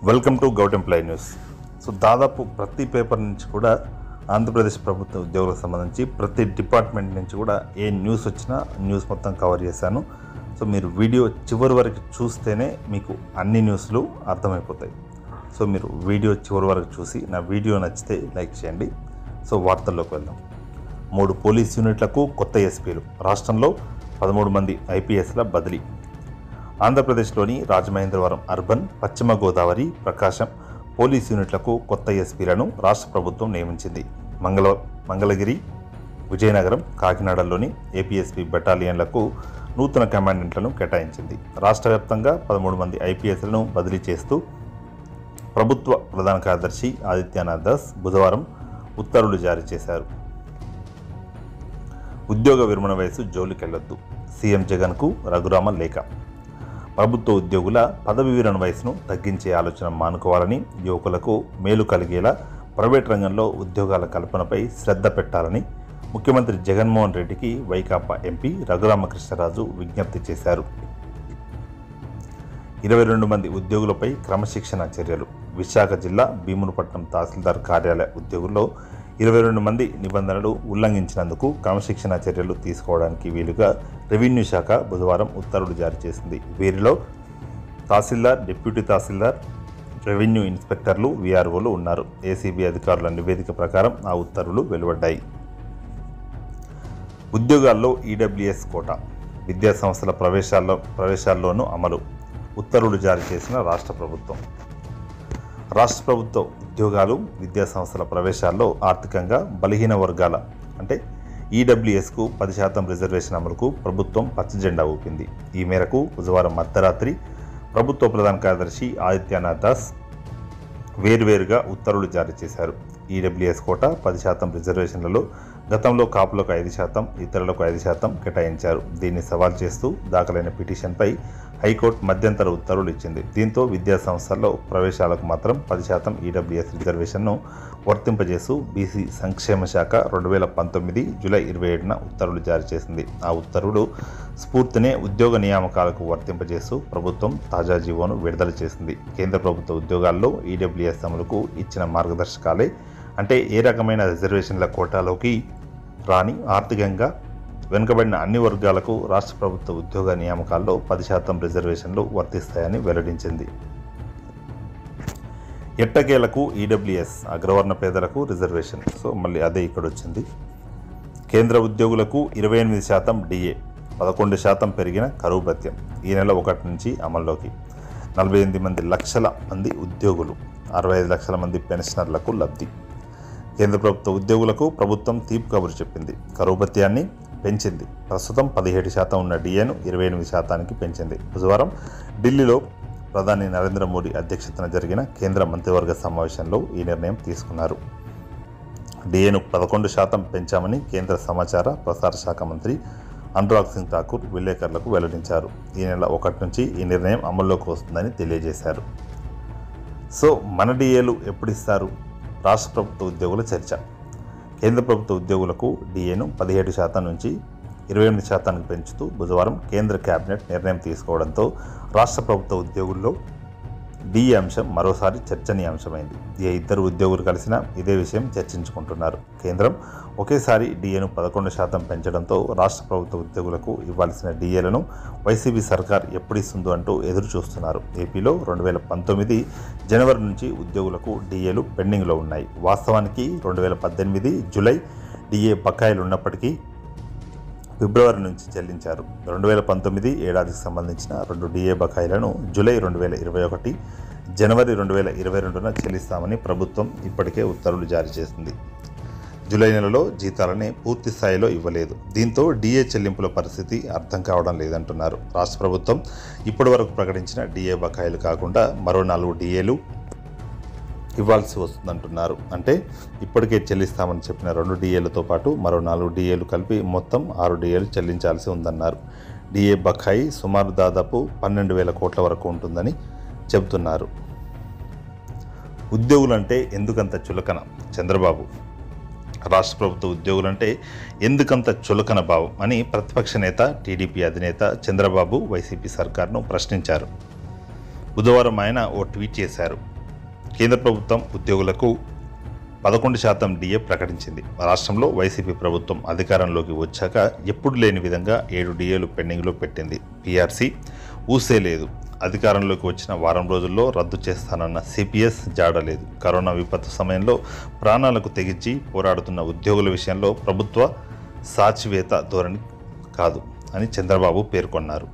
welcome to గౌట్ ప్లై news so దాదాపు ప్రతి పేపర్ నుంచి కూడా ఆంధ్రప్రదేశ్ ప్రభుత్వ ఉద్యోగులకు సంబంధించి ప్రతి డిపార్ట్మెంట్ నుంచి కూడా ఏ న్యూస్ వచ్చినా న్యూస్ మొత్తం కవర్ చేశాను సో మీరు వీడియో చివరి వరకు చూస్తేనే మీకు అన్ని న్యూస్లు అర్థమైపోతాయి సో మీరు వీడియో చివరి వరకు చూసి నా వీడియో నచ్చితే లైక్ చేయండి సో వార్తల్లోకి వెళ్దాం మూడు పోలీస్ యూనిట్లకు కొత్త ఎస్పీలు రాష్ట్రంలో పదమూడు మంది ఐపీఎస్ల బదిలీ ఆంధ్రప్రదేశ్లోని రాజమహేంద్రవరం అర్బన్ పశ్చిమ గోదావరి ప్రకాశం పోలీస్ యూనిట్లకు కొత్త ఎస్పీలను రాష్ట్ర ప్రభుత్వం నియమించింది మంగళ మంగళగిరి విజయనగరం కాకినాడలోని ఏపీఎస్పీ బెటాలియన్లకు నూతన కమాండెంట్లను కేటాయించింది రాష్ట్ర వ్యాప్తంగా పదమూడు మంది ఐపీఎస్లను బదిలీ చేస్తూ ప్రభుత్వ ప్రధాన కార్యదర్శి ఆదిత్యనాథ్ దాస్ బుధవారం ఉత్తర్వులు జారీ చేశారు ఉద్యోగ విరమణ వయసు జోలికెళ్లొద్దు సీఎం జగన్కు రఘురామ లేఖ ప్రభుత్వ ఉద్యోగుల పదవి విరమణ వయసును తగ్గించే ఆలోచన మానుకోవాలని యువకులకు మేలు కలిగేలా ప్రైవేట్ రంగంలో ఉద్యోగాల కల్పనపై శ్రద్ధ పెట్టాలని ముఖ్యమంత్రి జగన్మోహన్ రెడ్డికి వైకాపా ఎంపీ రఘురామకృష్ణరాజు విజ్ఞప్తి చేశారు ఇరవై రెండు మంది ఉద్యోగులపై క్రమశిక్షణ చర్యలు విశాఖ జిల్లా భీమునిపట్నం తహసీల్దార్ కార్యాలయ ఉద్యోగుల్లో ఇరవై రెండు మంది నిబంధనలు ఉల్లంఘించినందుకు క్రమశిక్షణ చర్యలు తీసుకోవడానికి వీలుగా రెవెన్యూ శాఖ బుధవారం ఉత్తర్వులు జారీ చేసింది వీరిలో తహసీల్దార్ డిప్యూటీ తహసీల్దార్ రెవెన్యూ ఇన్స్పెక్టర్లు వీఆర్ఓలు ఉన్నారు ఏసీబీ అధికారుల నివేదిక ప్రకారం ఆ ఉత్తర్వులు వెలువడ్డాయి ఉద్యోగాల్లో ఈడబ్ల్యూఎస్ కోటా విద్యా సంస్థల ప్రవేశాల్లో ప్రవేశాల్లోనూ అమలు ఉత్తర్వులు జారీ చేసిన రాష్ట్ర ప్రభుత్వం రాష్ట్ర ప్రభుత్వ ఉద్యోగాలు విద్యా సంస్థల ప్రవేశాల్లో ఆర్థికంగా బలహీన వర్గాల అంటే ఈడబ్ల్యూఎస్కు పది శాతం రిజర్వేషన్ అమలుకు ప్రభుత్వం పచ్చజెండా ఊపింది ఈ మేరకు బుధవారం అర్ధరాత్రి ప్రభుత్వ ప్రధాన కార్యదర్శి ఆదిత్యనాథ్ దాస్ వేరువేరుగా ఉత్తర్వులు జారీ చేశారు ఈడబ్ల్యూఎస్ కోట పది శాతం రిజర్వేషన్లలో గతంలో కాపులకు ఐదు శాతం ఇతరులకు ఐదు శాతం కేటాయించారు దీన్ని సవాల్ చేస్తూ దాఖలైన పిటిషన్పై హైకోర్టు మధ్యంతర ఉత్తర్వులు ఇచ్చింది దీంతో విద్యా సంస్థల్లో ప్రవేశాలకు మాత్రం పది శాతం ఈడబ్ల్యూఎస్ రిజర్వేషన్ను వర్తింపజేస్తూ బీసీ సంక్షేమ శాఖ రెండు వేల పంతొమ్మిది జూలై ఇరవై ఏడున ఉత్తర్వులు జారీ చేసింది ఆ ఉత్తర్వులు స్ఫూర్తినే ఉద్యోగ నియామకాలకు వర్తింపజేస్తూ ప్రభుత్వం తాజా జీవోను విడుదల చేసింది కేంద్ర ప్రభుత్వ ఉద్యోగాల్లో ఈడబ్ల్యూఎస్ అమలుకు ఇచ్చిన మార్గదర్శకాలే అంటే ఏ రకమైన రిజర్వేషన్ల కోటాలోకి రాని ఆర్థికంగా వెనుకబడిన అన్ని వర్గాలకు రాష్ట్ర ప్రభుత్వ ఉద్యోగ నియామకాల్లో పది శాతం రిజర్వేషన్లు వర్తిస్తాయని వెల్లడించింది ఎట్టకేలకు ఈడబ్ల్యూఎస్ అగ్రవర్ణ పేదలకు రిజర్వేషన్ సో మళ్ళీ అదే ఇక్కడ వచ్చింది కేంద్ర ఉద్యోగులకు ఇరవై ఎనిమిది శాతం డిఏ పదకొండు శాతం పెరిగిన కరువు భత్యం ఈ నెల ఒకటి నుంచి అమల్లోకి నలభై ఎనిమిది మంది లక్షల మంది ఉద్యోగులు అరవై ఐదు లక్షల మంది పెన్షనర్లకు లబ్ధి కేంద్ర ప్రభుత్వ ఉద్యోగులకు ప్రభుత్వం తీపి కబురు చెప్పింది కరువు భత్యాన్ని పెంచింది ప్రస్తుతం పదిహేడు శాతం ఉన్న డిఏను ఇరవై ఎనిమిది శాతానికి పెంచింది బుధవారం ఢిల్లీలో ప్రధాని నరేంద్ర మోడీ అధ్యక్షతన జరిగిన కేంద్ర మంత్రివర్గ సమావేశంలో ఈ నిర్ణయం తీసుకున్నారు డిఏను పదకొండు శాతం పెంచామని కేంద్ర సమాచార ప్రసార శాఖ మంత్రి అనురాగ్ సింగ్ ఠాకూర్ విలేకరులకు వెల్లడించారు ఈ నెల ఒకటి నుంచి ఈ నిర్ణయం అమల్లోకి వస్తుందని తెలియజేశారు సో మన డిఏలు ఎప్పుడు ఇస్తారు రాష్ట్ర ప్రభుత్వ ఉద్యోగుల చర్చ కేంద్ర ప్రభుత్వ ఉద్యోగులకు డిఏను పదిహేడు శాతం నుంచి ఇరవై ఎనిమిది శాతానికి పెంచుతూ బుధవారం కేంద్ర కేబినెట్ నిర్ణయం తీసుకోవడంతో రాష్ట్ర ప్రభుత్వ ఉద్యోగుల్లో డిఏ అంశం మరోసారి చర్చనీయాంశమైంది ఏ ఇద్దరు ఉద్యోగులు కలిసినా ఇదే విషయం చర్చించుకుంటున్నారు కేంద్రం ఒకేసారి డిఏను పదకొండు శాతం పెంచడంతో రాష్ట్ర ప్రభుత్వ ఉద్యోగులకు ఇవ్వాల్సిన డిఏలను వైసీపీ సర్కార్ ఎప్పుడు ఇస్తుందో అంటూ ఎదురు చూస్తున్నారు ఏపీలో రెండు వేల పంతొమ్మిది జనవరి నుంచి ఉద్యోగులకు డిఏలు పెండింగ్లో ఉన్నాయి వాస్తవానికి రెండు వేల పద్దెనిమిది జూలై డిఏ బకాయిలు ఉన్నప్పటికీ ఫిబ్రవరి నుంచి చెల్లించారు రెండు వేల పంతొమ్మిది ఏడాదికి సంబంధించిన రెండు డిఏ బకాయిలను జూలై రెండు వేల ఇరవై ఒకటి జనవరి రెండు వేల ఇరవై రెండున చెల్లిస్తామని ప్రభుత్వం ఇప్పటికే ఉత్తర్వులు జారీ చేసింది జూలై నెలలో జీతాలని పూర్తి స్థాయిలో ఇవ్వలేదు దీంతో డిఏ చెల్లింపుల పరిస్థితి అర్థం కావడం లేదంటున్నారు రాష్ట్ర ప్రభుత్వం ఇప్పటివరకు ప్రకటించిన డిఏ బకాయిలు కాకుండా మరో నాలుగు డిఏలు ఇవ్వాల్సి వస్తుందంటున్నారు అంటే ఇప్పటికే చెల్లిస్తామని చెప్పిన రెండు డిఏలతో పాటు మరో నాలుగు డిఏలు కలిపి మొత్తం ఆరు డిఏలు చెల్లించాల్సి ఉందన్నారు డిఏ బకాయి సుమారు దాదాపు పన్నెండు వేల కోట్ల వరకు ఉంటుందని చెబుతున్నారు ఉద్యోగులంటే ఎందుకంత చులకన చంద్రబాబు రాష్ట్ర ప్రభుత్వ ఉద్యోగులంటే ఎందుకంత చులకన భావం అని ప్రతిపక్ష నేత టీడీపీ అధినేత చంద్రబాబు వైసీపీ సర్కార్ను ప్రశ్నించారు బుధవారం ఆయన ఓ ట్వీట్ చేశారు కేంద్ర ప్రభుత్వం ఉద్యోగులకు పదకొండు శాతం డిఏ ప్రకటించింది రాష్ట్రంలో వైసీపీ ప్రభుత్వం అధికారంలోకి వచ్చాక ఎప్పుడు లేని విధంగా ఏడు డిఏలు పెండింగ్లో పెట్టింది పీఆర్సీ ఊసే లేదు అధికారంలోకి వచ్చిన వారం రోజుల్లో రద్దు చేస్తానన్న సిపిఎస్ జాడలేదు కరోనా విపత్తు సమయంలో ప్రాణాలకు తెగించి పోరాడుతున్న ఉద్యోగుల విషయంలో ప్రభుత్వ సాచివేత ధోరణి కాదు అని చంద్రబాబు పేర్కొన్నారు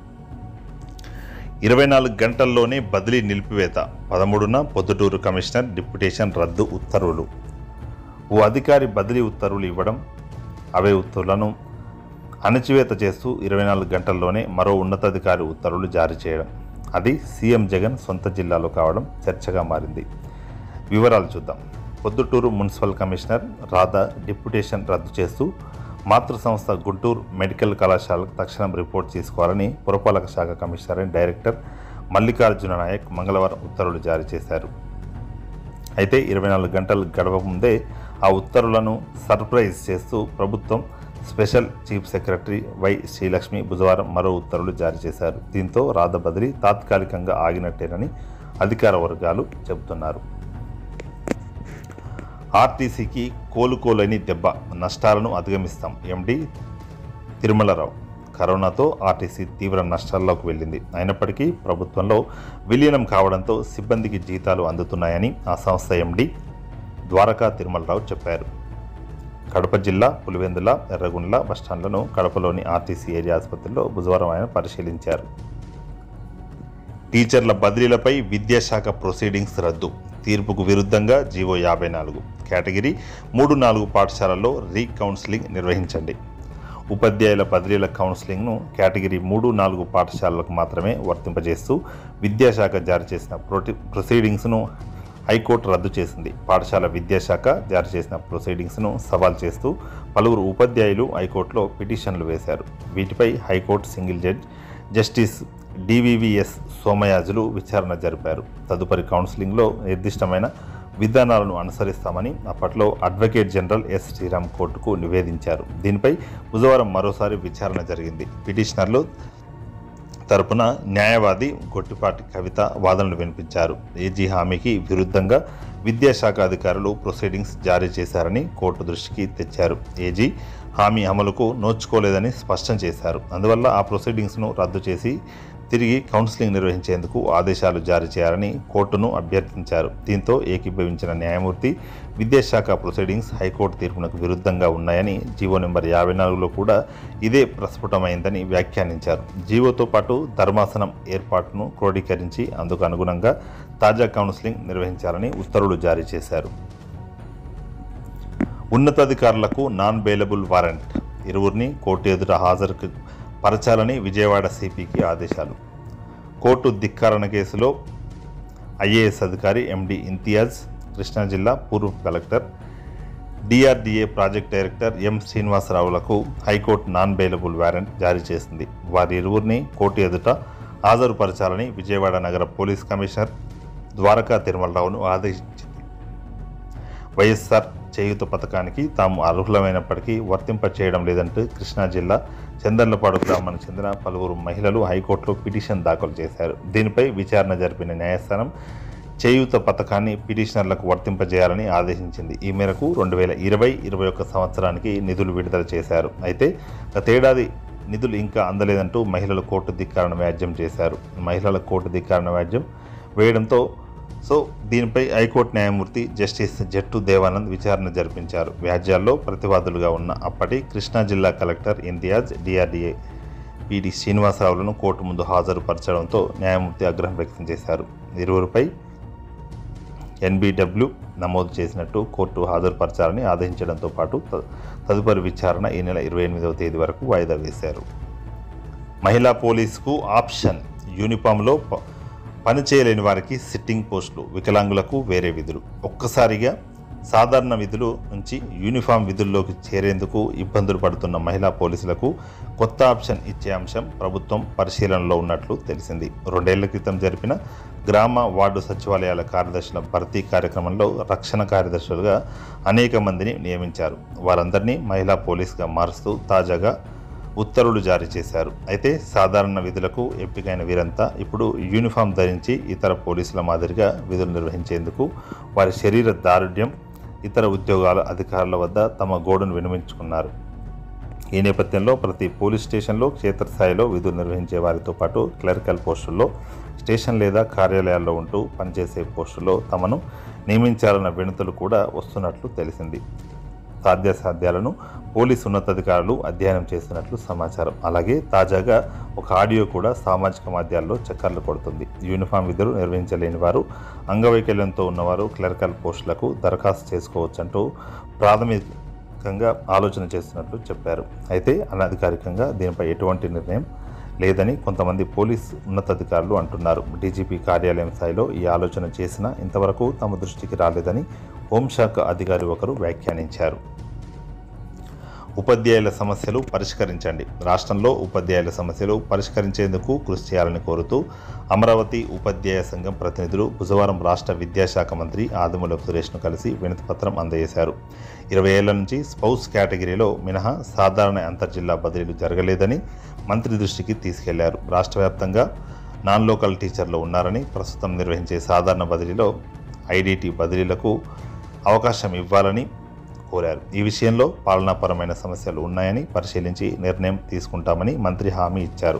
ఇరవై నాలుగు గంటల్లోనే బదిలీ నిలిపివేత పదమూడున పొద్దుటూరు కమిషనర్ డిప్యుటేషన్ రద్దు ఉత్తర్వులు ఓ అధికారి బదిలీ ఉత్తర్వులు ఇవ్వడం అవే ఉత్తర్వులను అణచివేత చేస్తూ ఇరవై నాలుగు గంటల్లోనే మరో ఉన్నతాధికారి ఉత్తర్వులు జారీ చేయడం అది సీఎం జగన్ సొంత జిల్లాలో కావడం చర్చగా మారింది వివరాలు చూద్దాం Proddatur municipal commissioner Radha deputation రద్దు చేస్తూ మాతృ సంస్థ గుంటూరు మెడికల్ కళాశాలకు తక్షణం రిపోర్ట్ తీసుకోవాలని పురపాలక శాఖ commissioner and director Mallikarjuna Nayak మంగళవారం ఉత్తర్వులు జారీ చేశారు అయితే ఇరవై నాలుగు గంటలు గడవ ముందే ఆ ఉత్తర్వులను సర్ప్రైజ్ చేస్తూ ప్రభుత్వం special chief secretary Y Srilakshmi బుధవారం మరో ఉత్తర్వులు జారీ చేశారు దీంతో రాధ బదిలీ తాత్కాలికంగా ఆగినట్టేనని అధికార వర్గాలు చెబుతున్నారు ఆర్టీసీకి కోలుకోలేని దెబ్బ నష్టాలను అధిగమిస్తాం ఎండి తిరుమలరావు కరోనాతో ఆర్టీసీ తీవ్ర నష్టాల్లోకి వెళ్ళింది అయినప్పటికీ ప్రభుత్వంలో విలీనం కావడంతో సిబ్బందికి జీతాలు అందుతున్నాయని ఆ సంస్థ ఎండి ద్వారకా తిరుమలరావు చెప్పారు కడప జిల్లా పులివెందుల ఎర్రగుండ్ల బస్టాండ్లను కడపలోని ఆర్టీసీ ఏరియా ఆసుపత్రిలో బుధవారం ఆయన పరిశీలించారు టీచర్ల బదిలీలపై విద్యాశాఖ ప్రొసీడింగ్స్ రద్దు తీర్పుకు విరుద్ధంగా జీవో యాభై నాలుగు కేటగిరీ మూడు నాలుగు పాఠశాలల్లో రీకౌన్సిలింగ్ నిర్వహించండి ఉపాధ్యాయుల బదిలీల కౌన్సిలింగ్ను కేటగిరీ మూడు నాలుగు పాఠశాలలకు మాత్రమే వర్తింపజేస్తూ విద్యాశాఖ జారీ చేసిన ప్రొటి ప్రొసీడింగ్స్ను హైకోర్టు రద్దు చేసింది పాఠశాల విద్యాశాఖ జారీ చేసిన ప్రొసీడింగ్స్ను సవాల్ చేస్తూ పలువురు ఉపాధ్యాయులు హైకోర్టులో పిటిషన్లు వేశారు వీటిపై high court single judge justice DVVS Somayajulu విచారణ జరిపారు తదుపరి కౌన్సిలింగ్లో నిర్దిష్టమైన విధానాలను అనుసరిస్తామని అప్పట్లో అడ్వకేట్ జనరల్ ఎస్ శ్రీరామ్ కోర్టుకు నివేదించారు దీనిపై బుధవారం మరోసారి విచారణ జరిగింది పిటిషనర్లు తరపున న్యాయవాది గొట్టిపాటి కవిత వాదనలు వినిపించారు ఏజీ హామీకి విరుద్ధంగా విద్యాశాఖ అధికారులు ప్రొసీడింగ్స్ జారీ చేశారని కోర్టు దృష్టికి తెచ్చారు ఏజీ హామీ అమలుకు నోచుకోలేదని స్పష్టం చేశారు అందువల్ల ఆ ప్రొసీడింగ్స్ను రద్దు చేసి తిరిగి కౌన్సిలింగ్ నిర్వహించేందుకు ఆదేశాలు జారీ చేయాలని కోర్టును అభ్యర్థించారు దీంతో ఏకీభవించిన న్యాయమూర్తి విద్యాశాఖ ప్రొసీడింగ్స్ హైకోర్టు తీర్పునకు విరుద్ధంగా ఉన్నాయని జీవో నెంబర్ యాభై నాలుగులో కూడా ఇదే ప్రస్ఫుటమైందని వ్యాఖ్యానించారు జీవోతో పాటు ధర్మాసనం ఏర్పాటును క్రోడీకరించి అందుకు అనుగుణంగా తాజా కౌన్సిలింగ్ నిర్వహించాలని ఉత్తర్వులు జారీ చేశారు ఉన్నతాధికారులకు నాన్ బెయిలబుల్ వారెంట్ ఇరువురిని కోర్టు ఎదుట హాజరుకు పరచాలని విజయవాడ సిపికి ఆదేశాలు కోర్టు ధిక్కారణ కేసులో ఐఏఎస్ అధికారి ఎండి ఇంతియాజ్ కృష్ణా జిల్లా పూర్వ collector DRDA project director M శ్రీనివాసరావులకు హైకోర్టు నాన్ బెయిలబుల్ వారెంట్ జారీ చేసింది వారి ఇరువురిని కోర్టు ఎదుట హాజరుపరచాలని విజయవాడ నగర పోలీస్ కమిషనర్ ద్వారకా తిరుమలరావును ఆదేశించింది వైఎస్ఆర్ చేయూత పథకానికి తాము అర్హులమైనప్పటికీ వర్తింప చేయడం లేదంటూ కృష్ణా జిల్లా చందర్లపాడు గ్రామానికి చెందిన పలువురు మహిళలు హైకోర్టులో పిటిషన్ దాఖలు చేశారు దీనిపై విచారణ జరిపిన న్యాయస్థానం చేయూత పథకాన్ని పిటిషనర్లకు వర్తింపజేయాలని ఆదేశించింది ఈ మేరకు రెండు వేల ఇరవై ఇరవై ఒక్క సంవత్సరానికి నిధులు విడుదల చేశారు అయితే గతేడాది నిధులు ఇంకా అందలేదంటూ మహిళలు కోర్టు ధిక్కారణ వ్యాజ్యం చేశారు మహిళల కోర్టు ధిక్కారణ వ్యాజ్యం వేయడంతో సో దీనిపై హైకోర్టు న్యాయమూర్తి జస్టిస్ జట్టు దేవానంద్ విచారణ జరిపించారు వ్యాజ్యాల్లో ప్రతివాదులుగా ఉన్న అప్పటి కృష్ణా జిల్లా కలెక్టర్ ఇంతియాజ్ డిఆర్డీఏ పిడి శ్రీనివాసరావులను కోర్టు ముందు హాజరుపరచడంతో న్యాయమూర్తి ఆగ్రహం వ్యక్తం చేశారు ఇరువురిపై ఎన్బిడబ్ల్యూ నమోదు చేసినట్టు కోర్టు హాజరుపరచాలని ఆదేశించడంతో పాటు త- తదుపరి విచారణ ఈ నెల ఇరవై ఎనిమిదవ తేదీ వరకు వాయిదా వేశారు మహిళా పోలీసుకు ఆప్షన్ యూనిఫామ్లో ప- పని చేయలేని వారికి సిట్టింగ్ పోస్టులు వికలాంగులకు వేరే విధులు ఒక్కసారిగా సాధారణ విధులు నుంచి యూనిఫామ్ విధుల్లోకి చేరేందుకు ఇబ్బందులు పడుతున్న మహిళా పోలీసులకు కొత్త ఆప్షన్ ఇచ్చే అంశం ప్రభుత్వం పరిశీలనలో ఉన్నట్లు తెలిసింది రెండేళ్ల క్రితం జరిపిన గ్రామ వార్డు సచివాలయాల కార్యదర్శుల భర్తీ కార్యక్రమంలో రక్షణ కార్యదర్శులుగా అనేక మందిని నియమించారు వారందరినీ మహిళా పోలీసుగా మారుస్తూ తాజాగా ఉత్తర్వులు జారీ చేశారు అయితే సాధారణ విధులకు ఎంపికైన వీరంతా ఇప్పుడు యూనిఫామ్ ధరించి ఇతర పోలీసుల మాదిరిగా విధులు నిర్వహించేందుకు వారి శరీర దారుఢ్యం ఇతర ఉద్యోగాల అధికారుల వద్ద తమ గోడును వినమించుకున్నారు ఈ నేపథ్యంలో ప్రతి పోలీస్ స్టేషన్లో క్షేత్రస్థాయిలో విధులు నిర్వహించే వారితో పాటు క్లరికల్ పోస్టుల్లో స్టేషన్ లేదా కార్యాలయాల్లో ఉంటూ పనిచేసే పోస్టుల్లో తమను నియమించాలన్న వినతులు కూడా వస్తున్నట్లు తెలిసింది సాధ్యాసాధ్యాలను పోలీసు ఉన్నతాధికారులు అధ్యయనం చేస్తున్నట్లు సమాచారం అలాగే తాజాగా ఒక ఆడియో కూడా సామాజిక మాధ్యాల్లో చక్కర్లు కొడుతుంది యూనిఫామ్ విధులు నిర్వహించలేని వారు అంగవైకల్యంతో ఉన్నవారు క్లరికల్ పోస్టులకు దరఖాస్తు చేసుకోవచ్చంటూ ప్రాథమికంగా ఆలోచన చేస్తున్నట్లు చెప్పారు అయితే అనధికారికంగా దీనిపై ఎటువంటి నిర్ణయం లేదని కొంతమంది పోలీస్ ఉన్నతాధికారులు అంటున్నారు డీజీపీ కార్యాలయం స్థాయిలో ఈ ఆలోచన చేసినా ఇంతవరకు తమ దృష్టికి రాలేదని హోంశాఖ అధికారి ఒకరు వ్యాఖ్యానించారు ఉపాధ్యాయుల సమస్యలు పరిష్కరించండి రాష్ట్రంలో ఉపాధ్యాయుల సమస్యలు పరిష్కరించేందుకు కృషి చేయాలని కోరుతూ అమరావతి ఉపాధ్యాయ సంఘం ప్రతినిధులు బుధవారం రాష్ట్ర విద్యాశాఖ మంత్రి ఆదిమూలపు సురేష్ను కలిసి వినతిపత్రం అందజేశారు ఇరవై ఏళ్ల నుంచి స్పౌస్ కేటగిరీలో మినహా సాధారణ అంతర్జిల్లా బదిలీలు జరగలేదని మంత్రి దృష్టికి తీసుకెళ్లారు రాష్ట్ర వ్యాప్తంగా నాన్ లోకల్ టీచర్లు ఉన్నారని ప్రస్తుతం నిర్వహించే సాధారణ బదిలీలో ఐడీటీ బదిలీలకు అవకాశం ఇవ్వాలని కోరారు ఈ విషయంలో పాలనాపరమైన సమస్యలు ఉన్నాయని పరిశీలించి నిర్ణయం తీసుకుంటామని మంత్రి హామీ ఇచ్చారు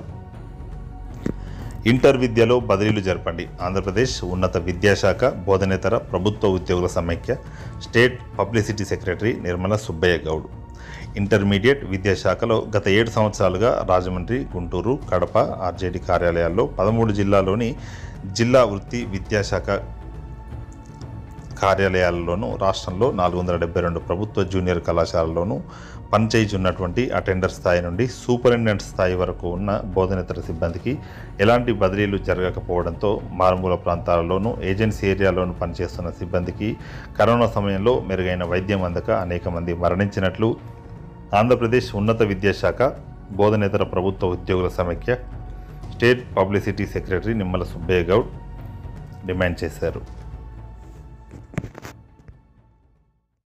ఇంటర్ విద్యలో బదిలీలు జరపండి ఆంధ్రప్రదేశ్ ఉన్నత విద్యాశాఖ బోధనేతర ప్రభుత్వ ఉద్యోగుల సమైక్య state publicity secretary Nirmala Subbaiah Goud intermediate విద్యాశాఖలో గత ఏడు సంవత్సరాలుగా రాజమండ్రి గుంటూరు కడప ఆర్జేడీ కార్యాలయాల్లో పదమూడు జిల్లాలోని జిల్లా వృత్తి విద్యాశాఖ కార్యాలయాలలోనూ రాష్ట్రంలో నాలుగు వందల డెబ్బై రెండు ప్రభుత్వ జూనియర్ కళాశాలల్లోనూ పనిచేయుచున్నటువంటి అటెండర్ స్థాయి నుండి సూపరింటెండెంట్ స్థాయి వరకు ఉన్న బోధనేతర సిబ్బందికి ఎలాంటి బదిలీలు జరగకపోవడంతో మారుమూల ప్రాంతాలలోనూ ఏజెన్సీ ఏరియాలోనూ పనిచేస్తున్న సిబ్బందికి కరోనా సమయంలో మెరుగైన వైద్యం అందక అనేక మంది మరణించినట్లు ఆంధ్రప్రదేశ్ ఉన్నత విద్యాశాఖ బోధనేతర ప్రభుత్వ ఉద్యోగుల సమైక్య state publicity secretary Nimmala Subbaiah Goud demand చేశారు